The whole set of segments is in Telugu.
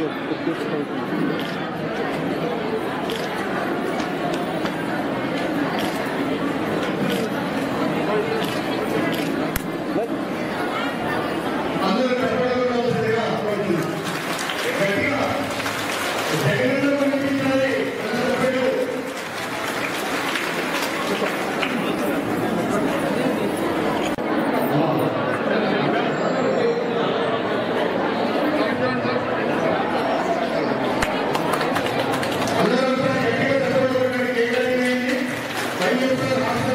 అందరూ కష్టపడవలసిందిగా కోరుతున్నాను. గట్టిగా జగనన్న పంపించాలి అందరూ సభ్యులు. అందరూ కూడా గట్టిగా కష్టపడవలసిందిగా కేంద్రీకరించి వైఎస్ఆర్ రాష్ట్ర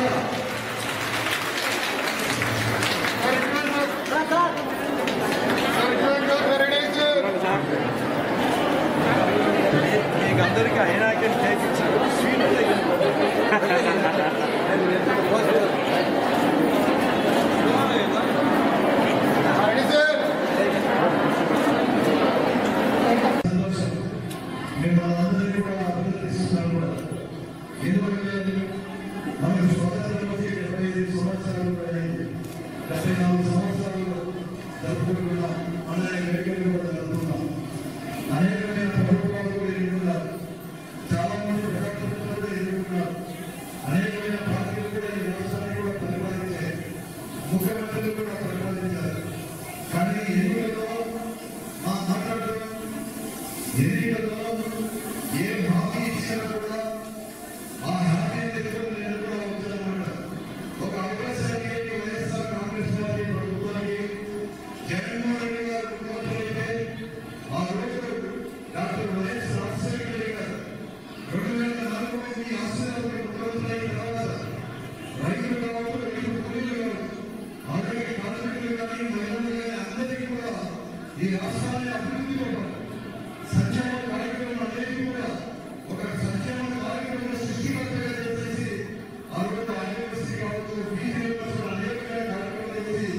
మీకు అందరికీ అయినాకే కేక్ ఇచ్చారు స్వీట్ సంతోషం మేము వాళ్ళందరినీ కూడా అభినందిస్తున్నాం కూడా ఎందుకంటే మనకు స్వాతంత్రం వచ్చి డెబ్బై ఐదు సంవత్సరాలు కూడా అయింది డెబ్బై నాలుగు సంవత్సరాలు జరుపుకుంటున్నాం అలాగే వేడుకలు కూడా జరుపుకున్నాం అనేకమైన ప్రభుత్వాలు కూడా ఎన్నుకున్నారు చాలా మంది ప్రజాప్రతినిధులు కూడా ఎన్నుకున్నారు అనేకమైన పార్టీలు కూడా ఈ రాష్ట్రాన్ని కూడా పరిపాలించాయి ముఖ్యమంత్రులు కూడా పరిపాలించారు కానీ ఎన్నికల్లో మా మాట్లాడడం ఎన్నికల్లో ఏ హామీ ఇచ్చినా కూడా ఆ హామీని తెచ్చుకొని నేను కూడా వచ్చానమాట ఒక అవకాశానికి వైఎస్ఆర్ కాంగ్రెస్ పార్టీ ప్రభుత్వానికి జగన్మోహన్ రెడ్డి గారు ముఖ్యమంత్రి అయితే ఆ రోజు డాక్టర్ వైఎస్ రాజశేఖర రెడ్డి గారు రెండు వేల నాలుగు మీ ఆశీర్వాదం ముఖ్యమంత్రి అయిన తర్వాత రైతులు కావచ్చు రైతు కూలీలు కావచ్చు అలాగే కార్మికులు కానీ మహిళలు కానీ అందరికీ కూడా ఈ రాష్ట్రాన్ని అభివృద్ధి కొట్టాలి సంక్షేమ కార్యక్రమం అనేది కూడా ఒక సంక్షేమ కార్యక్రమం సృష్టికర్తగా చేసేసి ఆ రోజు ఆదివాసీ కావచ్చు బీసీ కావచ్చు అనేకమైన కార్యక్రమాలు చేసి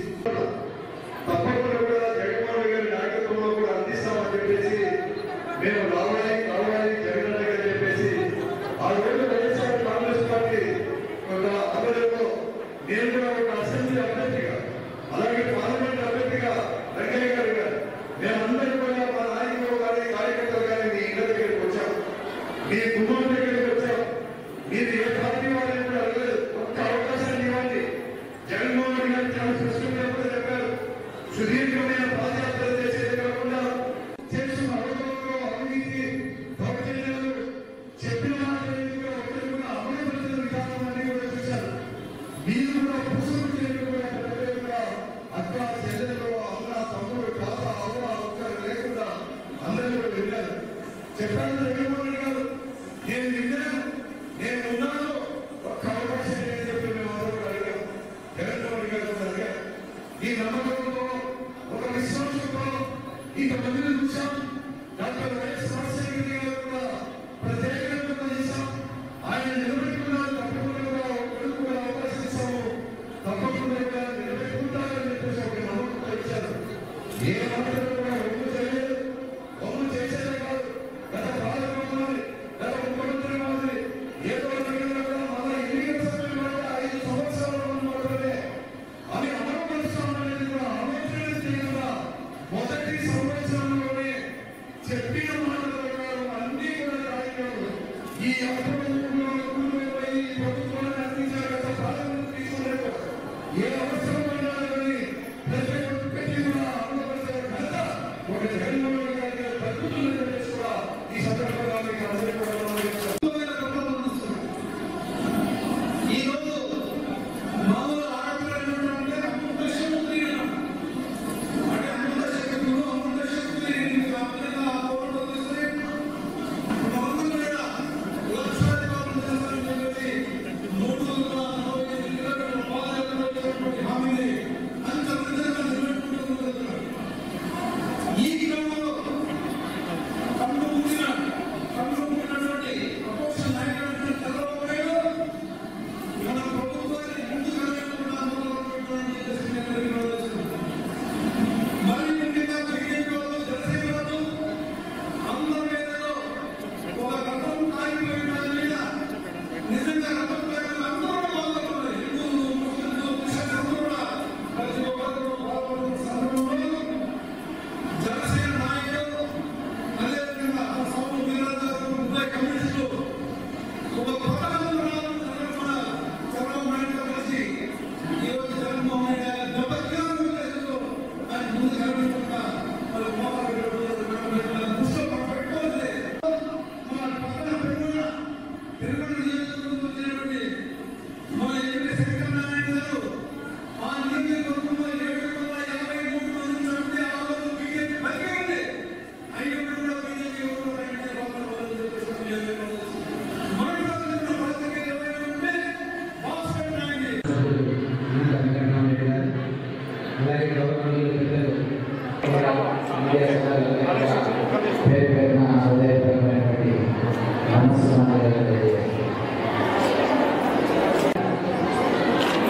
తప్పకుండా కూడా జగన్మోహన్ గారి నాయకత్వంలో కూడా అందిస్తామని చెప్పేసి మేము రావాలి రావాలి జగన్ గారు చెప్పేసి ఆ రోజు వైఎస్ఆర్ కాంగ్రెస్ పార్టీ ఒక ఆధ్వర్యంలో నేను కూడా ఒక అసెంబ్లీ అభ్యర్థిగా అలాగే పార్లమెంట్ అభ్యర్థిగా వెంకయ్య గారు గారు మేమందరం కూడా మా నాయకులు కానీ కార్యకర్తలు కానీ మీ ఇళ్ళ దగ్గరికి వచ్చాం మీ కుటుంబం దగ్గరికి వచ్చాం మీరు ఏ పార్టీ వాళ్ళని కూడా అడగలేదు ఒక్క అవకాశాన్ని ఇవ్వండి జగన్మోహన్ రెడ్డి గారు చాలా స్పష్టంగా కూడా చెప్పారు సుదీర్ఘమైన పాదయాత్ర చేసేది కాకుండా చేస్తున్న అడుగులలో అవినీతి దౌర్జన్యాలు చెప్పిన మాటలన్నీ కూడా ఒకటి కూడా అమలు పరిచిన విధానం అన్ని కూడా చూశారు మీరు కూడా పుస్తకం చేయడం కూడా ప్రజలు కూడా అక్క చెల్లెలు అన్న తమ్ముడు తాత అవ్వ ఒక్కరు లేకుండా అందరూ కూడా విన్నారు చెప్పారు జగన్మోహన్ రెడ్డి గారు నేను విన్నాను నేను ఉన్నాను ఒక్క అవకాశం లేదని చెప్పి మేము అందరూ కూడా అడిగాం జగన్మోహన్ రెడ్డి గారు కూడా అడిగారు ఈ నమ్మకంతో ఒక విశ్వాసంతో ఇంతమందిని చూశాం డాక్టర్ వైఎస్ రాజశేఖర రెడ్డి గారు కూడా ప్రత్యేకంగా కూడా చేశాం ఆయన నిలబెట్టుకున్నారు తప్పకుండా కూడా ఒక కొడుకు కూడా అవకాశం ఇస్తాము తప్పకుండా కూడా నిలబెట్టుకుంటారని చెప్పేసి ఒక నమ్మకంతో ఇచ్చారు ఏ మాత్రం కూడా ఒమ్ము చేయలేదు ఒమ్ము చేసేదే కాదు గత పాలకులు గత ముఖ్యమంత్రి మాదిరి ఏదో రకంగా కూడా మన ఎన్నికల సభ్యులు కూడా ఐదు సంవత్సరాలు మాత్రమే అవి అమలు పరుస్తామనేది కూడా ఆలోచన చేయకుండా మొదటి సంవత్సరంలోనే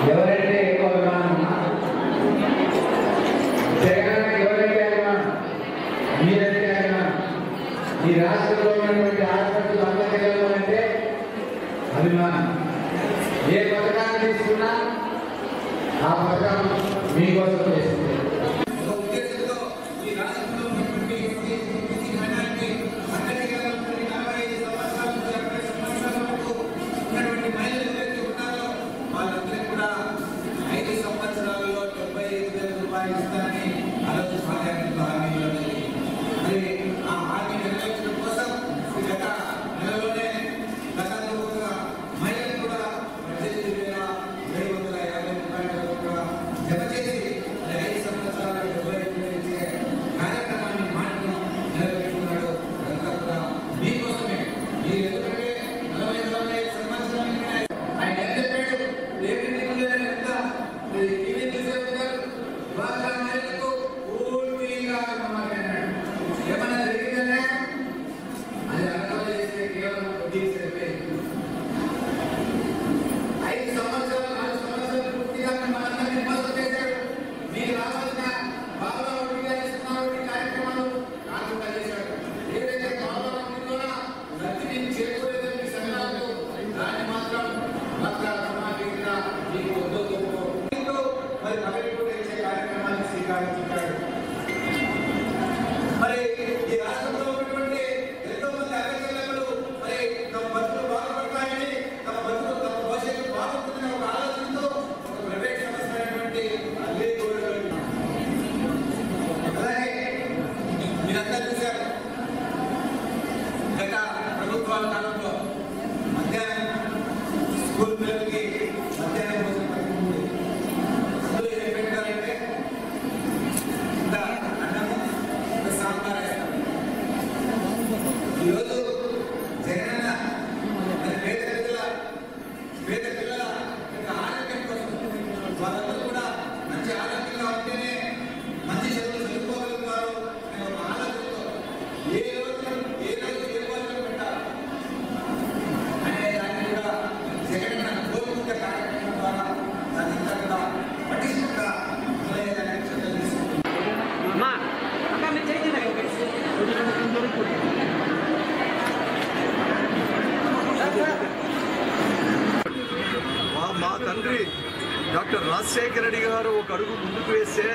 ఎవరైతే ఎక్కువ అభిమానం ఉన్నా జగన్ ఎవరైతే అభిమానం మీరైతే అభిమానం ఈ రాష్ట్రంలో ఉన్నటువంటి ఆసుపత్రులు అందరిలో అంటే అభిమానం ఏ పథకాన్ని తీసుకున్నా ఆ పథకం మీకోసం చేస్తుంది ఒక ఉద్దేశంతో ఈ రాష్ట్రంలో ఉన్నటువంటి ఎస్సీ, మైనారిటీ, అందరికీ ఉన్నటువంటి నలభై ఐదు సంవత్సరాల నుంచి అరవై సంవత్సరాల వరకు ఉన్నటువంటి మహిళలు ఎవరైతే ఉన్నారో వాళ్ళందరికీ కూడా ఐదు సంవత్సరాలలో డెబ్బై ఐదు వేల రూపాయలు ఇస్తారని ఆ రోజు పార్లమెంట్లో హామీ ఇవ్వడం జరిగింది. మరి ఆ హామీ నెరవేర్చడం కోసం ఈ గత నెలలోనే గతంలో ఒక మహిళలు కూడా పద్దెనిమిది వేల ఏడు వందల యాభై రూపాయలు కూడా జమ చేసి మరి ఐదు సంవత్సరాల డెబ్బై ఐదు వేలు ఇచ్చే కార్యక్రమాన్ని మాటను నెరవేర్చుకున్నాడు అదంతా కూడా మీకోసమే మీరు ఎందుకంటే నలభై నలభై ఐదు సంవత్సరాల కింద ఆయన ఎంత చెప్పాడు ఏమి నిధులు ఎంత టీవీ చూసే ఉంటారు డ్వాక్రా మహిళలకు పూర్తిగా మాట్లాడినాడు ఏమన్నా జరిగిందనే అది అర్థం చేస్తే కేవలం వడ్డీ సరిపోయింది ఐదు సంవత్సరాలు నాలుగు సంవత్సరాలు పూర్తిగా మనందరినీ మోసం చేశాడు మీకు రావాల్సిన బాబా వడ్డీ ఇస్తున్నారు ఈ కార్యక్రమాలు కాకుండా చేశాడు ఏదైతే బాబా వడ్డీలోన లబ్ధిని చేరుకోలేదని మీ సంఘాలకు దాన్ని మాత్రం మాత్రం సమాజంగా మీకు వద్దు గొప్ప దీంతో మరి పల్లెటూరు ఇచ్చే కార్యక్రమాన్ని శ్రీకారం చుట్టాడు మరి ఈ రాష్ట్రంలో ఉన్నటువంటి ఎంతో మంది అక్కచెల్లెలు మరి తమ బతుకులు బాగుపడతాయని తమ బతుకులు తమ భవిష్యత్తు బాగుంటుందని ఒక ఆలోచనతో ఒక ప్రైవేట్ సంస్థ అయినటువంటి అల్లే గోడలు అలాగే మీరంతా చూశారు గత ప్రభుత్వాల కాలంలో మధ్యాహ్నం స్కూల్ పిల్లలకి మధ్యాహ్నం భోజనం పథకం ఉంది అందులో ఏం పెట్టారంటే ఇంత అన్నము ఇంత సాంబార్ వేస్తాం ఈరోజు జగనన్న మరి పేద పిల్లల పేద పిల్లల యొక్క ఆరోగ్యం కోసం వాళ్ళందరూ కూడా మంచి ఆరోగ్యంగా ఉంటేనే మంచి చదువులు చదువుకోగలుగుతారు అనే ఒక ఆలోచనతో ఏ రోజు ఏ రోజు ఏ భోజనం పెట్టాలి అనే దాన్ని కూడా జగనన్న కోరుకుంట కార్యక్రమం ద్వారా దాన్ని ఇంకా కూడా పటిష్టంగా మొదలయ్యేదానికి చర్యలు తీసుకుంటున్నాం మా మా తండ్రి డాక్టర్ రాజశేఖర రెడ్డి గారు ఒక అడుగు ముందుకు వేస్తే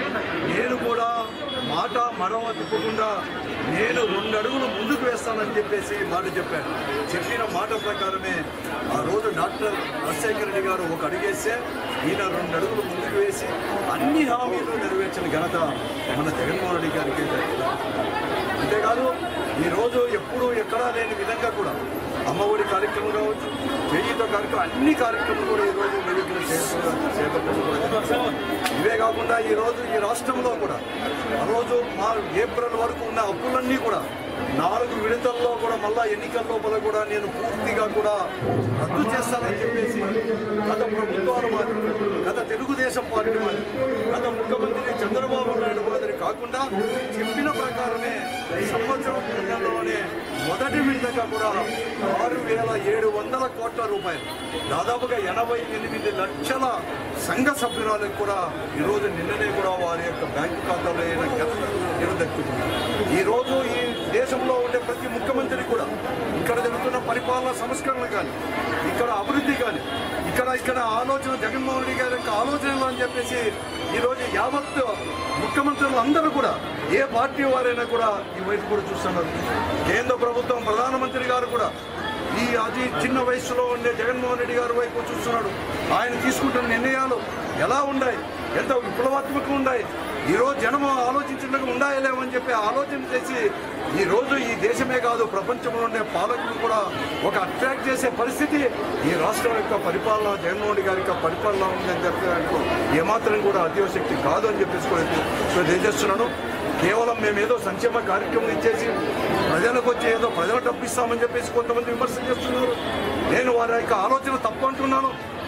నేను కూడా మాట మడవ తిప్పకుండా నేను రెండు అడుగులు ముందుకు వేస్తానని చెప్పేసి మాట చెప్పాను చెప్పిన మాట ప్రకారమే ఆ రోజు డాక్టర్ రాజశేఖర రెడ్డి గారు ఒక అడుగేస్తే ఈయన రెండు అడుగులు ముందుకు వేసి అన్ని హామీలు నెరవేర్చిన ఘనత మన జగన్మోహన్ రెడ్డి గారికి దక్కింది. అంతేకాదు ఈరోజు ఎప్పుడూ ఎక్కడా లేని విధంగా కూడా అమ్మఒడి కార్యక్రమం కావచ్చు చేయుత కార్యక్రమం అన్ని కార్యక్రమాలు కూడా ఈరోజు మెరుగులు చేపట్టడం కూడా జరుగుతుంది. ఇవే కాకుండా ఈరోజు ఈ రాష్ట్రంలో కూడా ఆ రోజు మా ఏప్రిల్ వరకు ఉన్న అప్పులన్నీ కూడా నాలుగు విడతల్లో కూడా మళ్ళా ఎన్నికల లోపల కూడా నేను పూర్తిగా కూడా రద్దు చేస్తానని చెప్పేసి గత ప్రభుత్వాలు మాది గత తెలుగుదేశం పార్టీ మాది గత ముఖ్యమంత్రి చంద్రబాబు నాయుడు మాదిరి కాకుండా చెప్పిన ప్రకారమే సంవత్సరం క్రితంలోనే మొదటి విడతగా కూడా ఆరు వేల ఏడు వందల కోట్ల రూపాయలు దాదాపుగా ఎనభై ఎనిమిది లక్షల సంఘ సభ్యురాలకు కూడా ఈరోజు నిన్ననే కూడా వారి యొక్క బ్యాంకు ఖాతాలో అయిన గత దక్కుతుంది ఈరోజు ఈ దేశంలో ఉండే ప్రతి ముఖ్యమంత్రి కూడా ఇక్కడ జరుగుతున్న పరిపాలన సంస్కరణ కానీ ఇక్కడ అభివృద్ధి కానీ ఇక్కడ ఇక్కడ ఆలోచన జగన్మోహన్ రెడ్డి గారి యొక్క ఆలోచనలు అని చెప్పేసి ఈరోజు యావత్ ముఖ్యమంత్రులు అందరూ కూడా ఏ పార్టీ వారైనా కూడా ఈ వైపు కూడా చూస్తున్నారు కేంద్ర ప్రభుత్వం ప్రధానమంత్రి గారు కూడా ఈ అతి చిన్న వయసులో ఉండే జగన్మోహన్ రెడ్డి గారి వైపు చూస్తున్నాడు ఆయన తీసుకుంటున్న నిర్ణయాలు ఎలా ఉన్నాయి ఎంత విప్లవాత్మకంగా ఉన్నాయి ఈ రోజు జనం ఆలోచించడానికి ఉండాయలేమని చెప్పి ఆలోచన చేసి ఈ రోజు ఈ దేశమే కాదు ప్రపంచంలో ఉండే పాలకులు కూడా ఒక అట్రాక్ట్ చేసే పరిస్థితి ఈ రాష్ట్రం యొక్క పరిపాలన జగన్మోహన్ రెడ్డి గారి యొక్క పరిపాలన ఉందని చెప్పడానికి ఏమాత్రం కూడా అత్యవశక్తి కాదు అని చెప్పేసి కూడా ఇప్పుడు తెలియజేస్తున్నాను కేవలం మేము ఏదో సంక్షేమ కార్యక్రమం ఇచ్చేసి ప్రజలకు వచ్చి ఏదో ప్రజలు డబ్బు ఇస్తామని చెప్పేసి కొంతమంది విమర్శ చేస్తున్నారు నేను వారి యొక్క ఆలోచన తప్పు అంటున్నాను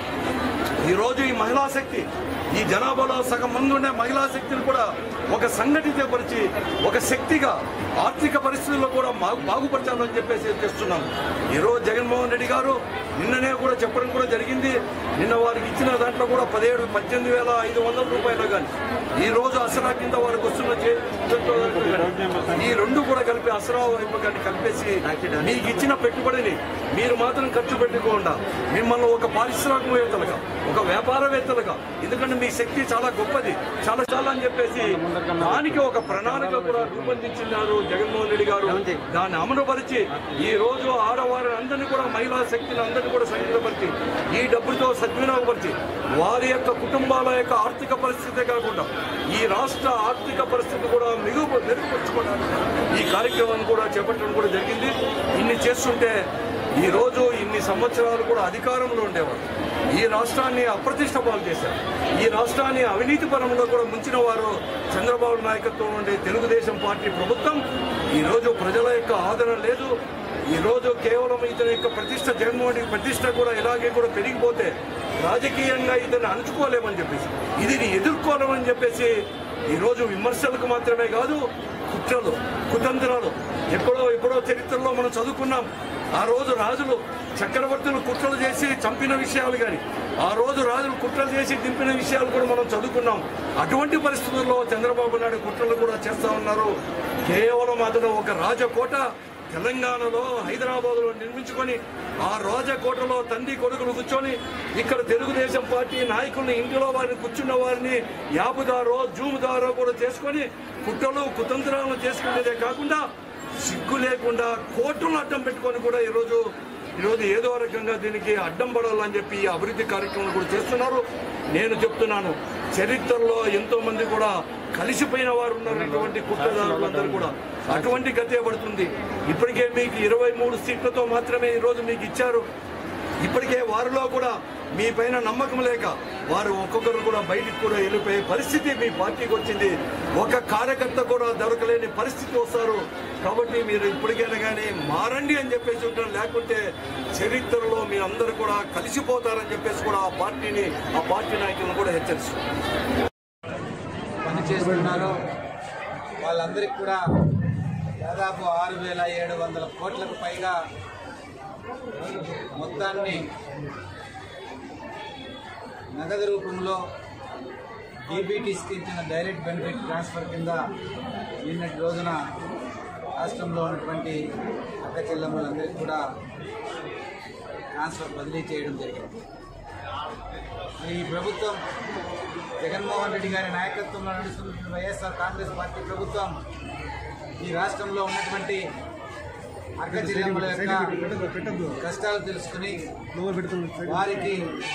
ఈరోజు ఈ మహిళా శక్తి ఈ జనాభాలో సగం మంది ఉండే మహిళా శక్తిని కూడా ఒక సంఘటితపరిచి ఒక శక్తిగా ఆర్థిక పరిస్థితుల్లో కూడా బాగు బాగుపరచాలని చెప్పేసి చేస్తున్నాం ఈరోజు జగన్మోహన్ రెడ్డి గారు నిన్ననే కూడా చెప్పడం కూడా జరిగింది నిన్న వారికి ఇచ్చిన దాంట్లో కూడా పదిహేడు పద్దెనిమిది వేల ఐదు వందల రూపాయలు కానీ ఈ రోజు అసరా కింద వారికి వస్తున్న చే- ఈ రెండు కూడా కలిపి అసరా వైపు కానీ కలిపేసి మీకు ఇచ్చిన పెట్టుబడిని మీరు మాత్రం ఖర్చు పెట్టుకోకుండా మిమ్మల్ని ఒక పారిశ్రామికవేత్తలుగా ఒక వ్యాపారవేత్తలుగా ఎందుకంటే మీ శక్తి చాలా గొప్పది చాలా చాలా అని చెప్పేసి దానికి ఒక ప్రణాళిక కూడా రూపొందించినారు జగన్మోహన్ రెడ్డి గారు దాన్ని అమలుపరిచి ఈ రోజు ఆడవారిని అందరినీ కూడా మహిళా శక్తిని అందరినీ కూడా సంఘటితపరిచి ఈ డబ్బులతో సద్వినియోగపరిచి వారి యొక్క కుటుంబాల యొక్క ఆర్థిక పరిస్థితే కాకుండా ఈ రాష్ట్ర ఆర్థిక పరిస్థితి కూడా మెరుగు మెరుగుపరుచుకోవడానికి ఈ కార్యక్రమాన్ని కూడా చేపట్టడం కూడా జరిగింది ఇన్ని చేస్తుంటే ఈ రోజు ఇన్ని సంవత్సరాలు కూడా అధికారంలో ఉండేవారు ఈ రాష్ట్రాన్ని అప్రతిష్ట పాలు చేశారు ఈ రాష్ట్రాన్ని అవినీతి పరంలో కూడా ముంచిన వారు చంద్రబాబు నాయకత్వం ఉండే తెలుగుదేశం పార్టీ ప్రభుత్వం ఈ రోజు ప్రజల యొక్క ఆదరణ లేదు ఈ రోజు కేవలం ఇతని యొక్క ప్రతిష్ట జగన్మోహన్ రెడ్డి ప్రతిష్ట కూడా ఇలాగే కూడా పెరిగిపోతే రాజకీయంగా ఇతన్ని అణుచుకోలేమని చెప్పేసి ఇది ఎదుర్కోలేమని చెప్పేసి ఈ రోజు విమర్శలకు మాత్రమే కాదు కుట్రలు కుతంత్రాలు ఎప్పుడో ఎప్పుడో చరిత్రలో మనం చదువుకున్నాం ఆ రోజు రాజులు చక్రవర్తులు కుట్రలు చేసి చంపిన విషయాలు కానీ ఆ రోజు రాజులు కుట్రలు చేసి దింపిన విషయాలు కూడా మనం చదువుకున్నాం అటువంటి పరిస్థితుల్లో చంద్రబాబు నాయుడు కుట్రలు కూడా చేస్తా ఉన్నారు కేవలం అతను ఒక రాజకోట తెలంగాణలో హైదరాబాద్లో నిర్మించుకొని ఆ రాజకోటలో తండ్రి కొడుకులు కూర్చొని ఇక్కడ తెలుగుదేశం పార్టీ నాయకుల్ని ఇంటిలో వారిని కూర్చున్న వారిని యాపుదారో జూముదారో కూడా చేసుకొని కుట్రలు కుతంత్రాలను చేసుకునేదే కాకుండా సిగ్గు లేకుండా కోర్టులను అడ్డం పెట్టుకొని కూడా ఈరోజు ఈరోజు ఏదో రకంగా దీనికి అడ్డం పడాలని చెప్పి ఈ అభివృద్ధి కార్యక్రమం కూడా చేస్తున్నారు నేను చెప్తున్నాను చరిత్రలో ఎంతో మంది కూడా కలిసిపోయిన వారు ఉన్నారు ఇటువంటి కుట్రదారులందరూ కూడా అటువంటి గతే పడుతుంది ఇప్పటికే మీకు ఇరవై మూడు సీట్లతో మాత్రమే ఈరోజు మీకు ఇచ్చారు ఇప్పటికే వారిలో కూడా మీ పైన నమ్మకం లేక వారు ఒక్కొక్కరు కూడా బయటికి కూడా వెళ్ళిపోయే పరిస్థితి మీ పార్టీకి వచ్చింది ఒక కార్యకర్త కూడా దొరకలేని పరిస్థితి వస్తారు కాబట్టి మీరు ఇప్పటికైనా కానీ మారండి అని చెప్పేసి ఉంటారు లేకుంటే చరిత్రలో మీరందరూ కూడా కలిసిపోతారని చెప్పేసి కూడా ఆ పార్టీని ఆ పార్టీ నాయకులను కూడా హెచ్చరిస్తున్నారు పని చేస్తున్నారో వాళ్ళందరికీ కూడా దాదాపు ఆరు వేల ఏడు వందల కోట్లకు పైగా మొత్తాన్ని నగదు రూపంలో డీబీటీస్కి ఇచ్చిన డైరెక్ట్ బెనిఫిట్ ట్రాన్స్ఫర్ కింద నిన్నటి రోజున రాష్ట్రంలో ఉన్నటువంటి అక్క చెల్లెమ్మలందరికీ కూడా ట్రాన్స్ఫర్ బదిలీ చేయడం జరిగింది మరి ఈ ప్రభుత్వం జగన్మోహన్ రెడ్డి గారి నాయకత్వంలో నడుస్తున్నటువంటి వైఎస్ఆర్ కాంగ్రెస్ పార్టీ ప్రభుత్వం ఈ రాష్ట్రంలో ఉన్నటువంటి అక్క చెల్లెమ్మల యొక్క కష్టాలు తెలుసుకుని వారికి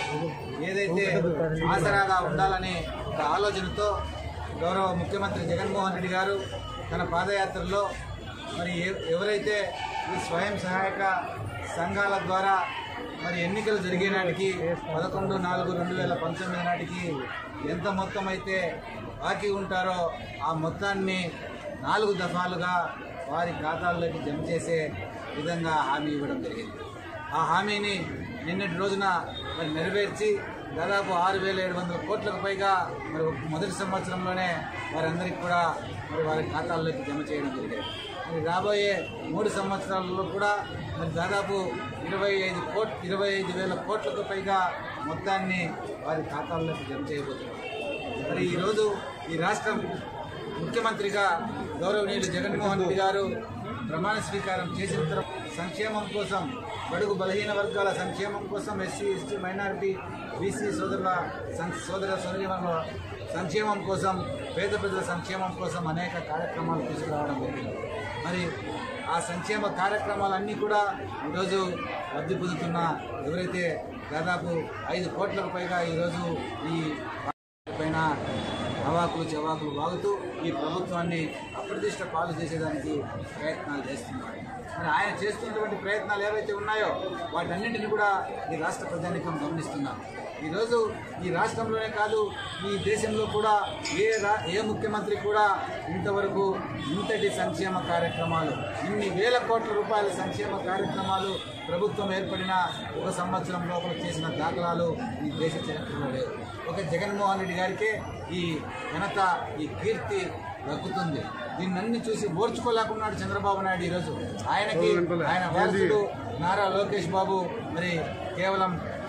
ఏదైతే ఆసరాగా ఉండాలనే ఒక ఆలోచనతో గౌరవ ముఖ్యమంత్రి జగన్మోహన్ రెడ్డి గారు తన పాదయాత్రలో మరి ఎ- ఎవరైతే ఈ స్వయం సహాయక సంఘాల ద్వారా మరి ఎన్నికలు జరిగే నాటికి పదకొండు నాలుగు రెండు వేల పంతొమ్మిది నాటికి ఎంత మొత్తం అయితే బాకీ ఉంటారో ఆ మొత్తాన్ని నాలుగు దఫాలుగా వారి ఖాతాల్లోకి జమ చేసే విధంగా హామీ ఇవ్వడం జరిగింది ఆ హామీని నిన్నటి రోజున మరి నెరవేర్చి దాదాపు ఆరు వేల ఏడు వందల కోట్లకు పైగా మరి ఒక మొదటి సంవత్సరంలోనే వారందరికీ కూడా మరి వారి ఖాతాల్లోకి జమ చేయడం జరిగింది మరి రాబోయే మూడు సంవత్సరాలలో కూడా మరి దాదాపు ఇరవై ఐదు కోట్ ఇరవై ఐదు వేల కోట్లకు పైగా మొత్తాన్ని వారి ఖాతాల్లోకి జమ చేయబోతున్నారు మరి ఈరోజు ఈ రాష్ట్రం ముఖ్యమంత్రిగా గౌరవనీయులు జగన్మోహన్ రెడ్డి గారు ప్రమాణ స్వీకారం చేసిన తర్వాత సంక్షేమం కోసం బడుగు బలహీన వర్గాల సంక్షేమం కోసం ఎస్సీ ఎస్టీ మైనారిటీ బీసీ సోదరుల సం- సోదర సోదరిమణుల సంక్షేమం కోసం పేద ప్రజల సంక్షేమం కోసం అనేక కార్యక్రమాలు తీసుకురావడం జరిగింది మరి ఆ సంక్షేమ కార్యక్రమాలన్నీ కూడా ఈరోజు లబ్ధి పొందుతున్న ఎవరైతే దాదాపు ఐదు కోట్లకు పైగా ఈరోజు ఈ పైన అవాకులు చవాకులు వాగుతూ ఈ ప్రభుత్వాన్ని అప్రతిష్ట పాలు చేసేదానికి ప్రయత్నాలు చేస్తున్నారు మరి ఆయన చేస్తున్నటువంటి ప్రయత్నాలు ఏవైతే ఉన్నాయో వాటన్నింటిని కూడా ఈ రాష్ట్ర ప్రజానికం గమనిస్తున్నారు ఈరోజు ఈ రాష్ట్రంలోనే కాదు ఈ దేశంలో కూడా ఏ రా ఏ ముఖ్యమంత్రి కూడా ఇంతవరకు ఇంతటి సంక్షేమ కార్యక్రమాలు ఇన్ని వేల కోట్ల రూపాయల సంక్షేమ కార్యక్రమాలు ప్రభుత్వం ఏర్పడిన ఒక సంవత్సరం లోపల చేసిన దాఖలాలు ఈ దేశ చరిత్రలో లేవు ఒక జగన్మోహన్ రెడ్డి గారికే ఈ ఘనత ఈ కీర్తి దక్కుతుంది దీన్నన్ని చూసి ఓర్చుకోలేకున్నాడు చంద్రబాబు నాయుడు ఈరోజు ఆయనకి ఆయన వారసుడు నారా లోకేష్ బాబు మరి కేవలం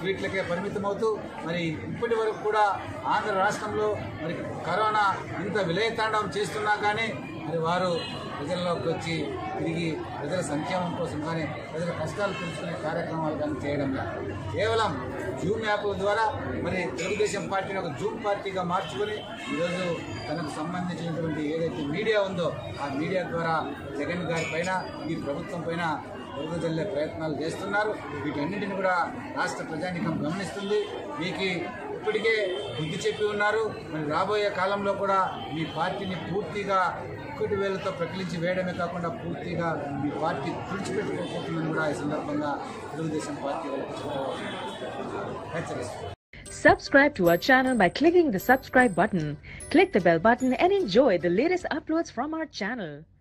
ట్వీట్లకే పరిమితమవుతూ మరి ఇప్పటి వరకు కూడా ఆంధ్ర రాష్ట్రంలో మరి కరోనా ఇంత విలయతాండవం చేస్తున్నా కానీ మరి వారు ప్రజల్లోకి వచ్చి తిరిగి ప్రజల సంక్షేమం కోసం కానీ ప్రజల కష్టాలు తెలుసుకునే కార్యక్రమాలు కానీ చేయడం లేదు కేవలం జూమ్ యాప్ల ద్వారా మరి తెలుగుదేశం పార్టీని ఒక జూమ్ పార్టీగా మార్చుకొని ఈరోజు తనకు సంబంధించినటువంటి ఏదైతే మీడియా ఉందో ఆ మీడియా ద్వారా జగన్ గారి పైన ఈ ప్రభుత్వం పైన బురదజల్లే ప్రయత్నాలు చేస్తున్నారు వీటన్నిటిని కూడా రాష్ట్ర ప్రజానికం గమనిస్తుంది మీకు ఇప్పటికే బుద్ధి చెప్పి ఉన్నారు మరి రాబోయే కాలంలో కూడా మీ పార్టీని పూర్తిగా ఒక్కటి వేలతో ప్రకటించి వేయడమే కాకుండా పూర్తిగా మీ పార్టీ తుడిచిపెట్టుకోకపోతుందని కూడా ఈ సందర్భంగా తెలుగుదేశం పార్టీ వాళ్ళకి చెప్పవచ్చు హెచ్చరిస్తుంది Subscribe to our channel by clicking the subscribe button. Click the bell button and enjoy the latest uploads from our channel.